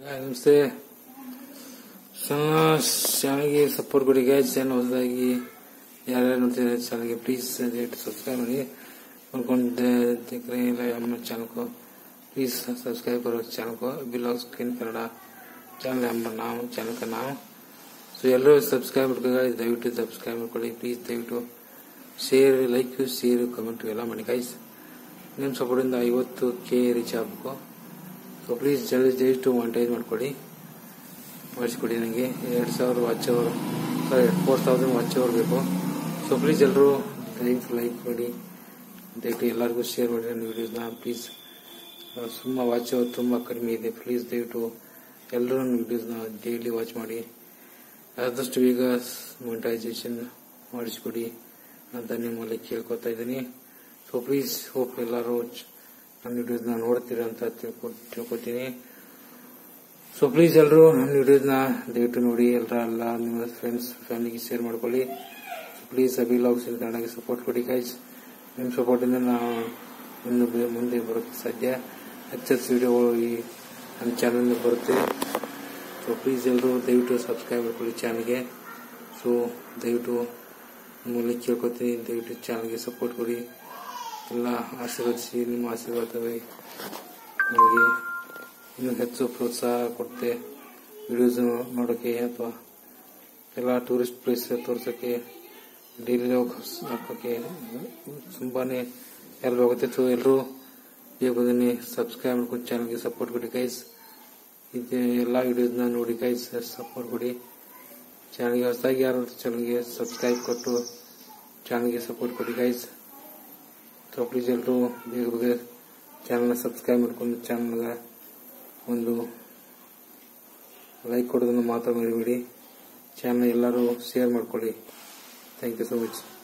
ನಮಸ್ತೆ ಚಾನಲ್ಗೆ ಸಪೋರ್ಟ್ ಕೊಡಿ ಗೈಸ್ ಚಾನಲ್ ಹೊಸದಾಗಿ ಯಾರ್ಯಾರು ನೋಡ್ತಿದ್ದಾರೆ ಚಾನಲ್ಗೆ ಪ್ಲೀಸ್ ದಯವಿಟ್ಟು ಸಬ್ಸ್ಕ್ರೈಬ್ ಮಾಡಿ ನೋಡ್ಕೊಂಡು देखने ನಮ್ಮ ಚಾನಲ್को प्लीज सब्सक्राइब करो चैनल को बिलॉग स्क्रीन कನ್ನಡ ಚಾನಲ್ ನಮ್ಮ ನಾವು ಚಾನಲ್ का नाम ಸೊ ಎಲ್ಲರೂ ಸಬ್ಸ್ಕ್ರೈಬ್ ಮಾಡ್ಕೊಳ್ಳಿ ದಯವಿಟ್ಟು ಸಬ್ಸ್ಕ್ರೈಬ್ ಮಾಡ್ಕೊಳ್ಳಿ ಪ್ಲೀಸ್ ದಯವಿಟ್ಟು ಶೇರ್ ಲೈಕ್ ಶೇರ್ ಕಮೆಂಟ್ ಎಲ್ಲ ಮಾಡಿ ಗೈಸ್ ನಿಮ್ಮ ಸಪೋರ್ಟಿಂದ ಐವತ್ತು ಕೆ ರೀಚ್ ಆಗಬೇಕು ಸೊ ಪ್ಲೀಸ್ ಜಲ್ದಿ ದಯವಿಟ್ಟು ಮಾನಿಟೈಸ್ ಮಾಡ್ಕೊಳ್ಳಿ ಮಾಡಿಸ್ಕೊಡಿ ನನಗೆ ಎರಡು ಸಾವಿರ watch hour sorry four thousand watch hour ಬೇಕು ಸೊ ಪ್ಲೀಸ್ ಎಲ್ಲರೂ ದಯವಿಟ್ಟು ಲೈಕ್ ಮಾಡಿ ದಯವಿಟ್ಟು ಎಲ್ಲರಿಗೂ ಶೇರ್ ಮಾಡಿ ನನ್ನ ವಿಡಿಯೋಸ್ನ ಪ್ಲೀಸ್ ತುಂಬ ವಾಚ್ ಅವರ್ ತುಂಬ ಕಡಿಮೆ ಇದೆ ಪ್ಲೀಸ್ ದಯವಿಟ್ಟು ಎಲ್ಲರೂ ನನ್ನ ವಿಡಿಯೋಸ್ನ ಡೈಲಿ ವಾಚ್ ಮಾಡಿ ಆದಷ್ಟು ಬೇಗ ಮೊನಿಟೈಸೇಷನ್ ಮಾಡಿಸ್ಕೊಡಿ ಅಂತ ನಿಮ್ಮಲ್ಲಿ ಕೇಳ್ಕೊತಾ ಇದ್ದೀನಿ ಸೊ ಪ್ಲೀಸ್ ಹೋಪ್ ಎಲ್ಲರೂ ಚ- ನನ್ನ ವಿಡಿಯೋಸ್ನ ನೋಡ್ತೀರಾ ಅಂತ ತಿಳ್ಕೊ ತಿಳ್ಕೊತೀನಿ ಸೊ ಪ್ಲೀಸ್ ಎಲ್ಲರೂ ನನ್ನ ವಿಡಿಯೋಸ್ನ ದಯವಿಟ್ಟು ನೋಡಿ ಎಲ್ಲರ ಎಲ್ಲ ನಿಮ್ಮ ಫ್ರೆಂಡ್ಸ್ ಫ್ಯಾಮಿಲಿಗೆ ಶೇರ್ ಮಾಡ್ಕೊಳ್ಳಿ ಪ್ಲೀಸ್ ಅಭಿ ಲಾಗ್ಸ್ ಇನ್ ಕನ್ನಡಗೆ ಸಪೋರ್ಟ್ ಕೊಡಿ ಗೈಸ್ ನಿಮ್ಮ ಸಪೋರ್ಟಿಂದ ನಾವು ಇನ್ನು ಬೆ- ಮುಂದೆ ಬರೋಕ್ಕೆ ಸಾಧ್ಯ ಹೆಚ್ಚೆಚ್ಚು ವಿಡಿಯೋಗಳು ಈ ನನ್ನ ಚಾನಲ್ ಬರುತ್ತೆ ಸೊ ಪ್ಲೀಸ್ ಎಲ್ಲರೂ ದಯವಿಟ್ಟು ಸಬ್ಸ್ಕ್ರೈಬ್ ಮಾಡ್ಕೊಳ್ಳಿ ಚಾನಲ್ಗೆ ಸೊ ದಯವಿಟ್ಟು ನಿಮ್ಮಲ್ಲಿ ಕೇಳ್ಕೊತೀನಿ ದಯವಿಟ್ಟು ಚಾನಲ್ಗೆ ಸಪೋರ್ಟ್ ಕೊಡಿ ಎಲ್ಲ ಆಶೀರ್ವದಿಸಿ ನಿಮ್ಮ ಆಶೀರ್ವಾದವೇ ನಮಗೆ ಇನ್ನೂ ಹೆಚ್ಚು ಪ್ರೋತ್ಸಾಹ ಕೊಡುತ್ತೆ ವಿಡಿಯೋಸ್ ನೋಡೋಕ್ಕೆ ಅಥವಾ ಎಲ್ಲ ಟೂರಿಸ್ಟ್ ಪ್ಲೇಸ್ ತೋರ್ಸೋಕ್ಕೆ ಡೈಲಿ ಹಾಕೋಕ್ಕೆ ತುಂಬಾನೇ ಹೆಲ್ಪ್ ಆಗುತ್ತೆ ಸೊ ಎಲ್ಲರೂ ಬೇಗ ಬನ್ನಿ ಸಬ್ಸ್ಕ್ರೈಬ್ ಮಾಡ್ಕೊಂಡು ಚಾನಲ್ಗೆ ಸಪೋರ್ಟ್ ಕೊಡಿ ಗೈಸ್ ಇದು ಎಲ್ಲ ವಿಡಿಯೋಸ್ನ ನೋಡಿ ಗೈಸ್ ಸಪೋರ್ಟ್ ಕೊಡಿ ಚಾನಲ್ಗೆ ಹೊಸದಾಗಿ ಯಾರು ಚಾನಲ್ಗೆ ಸಬ್ಸ್ಕ್ರೈಬ್ ಕೊಟ್ಟು ಚಾನಲ್ಗೆ ಸಪೋರ್ಟ್ ಕೊಡಿ ಗೈಸ್ ಸೊ ಪ್ಲೀಸ್ ಎಲ್ಲರೂ ಬೇಗ ಬೇಗ ಚಾನಲ್ನ ಸಬ್ಸ್ಕ್ರೈಬ್ ಮಾಡ್ಕೊಂಡು ಚಾನಲ್ಗೆ ಒಂದು ಲೈಕ್ ಕೊಡೋದನ್ನು ಮಾತ್ರ ಮರಿಬೇಡಿ ಚಾನಲ್ ಎಲ್ಲರೂ ಶೇರ್ ಮಾಡ್ಕೊಳ್ಳಿ ಥ್ಯಾಂಕ್ ಯು ಸೊ ಮಚ್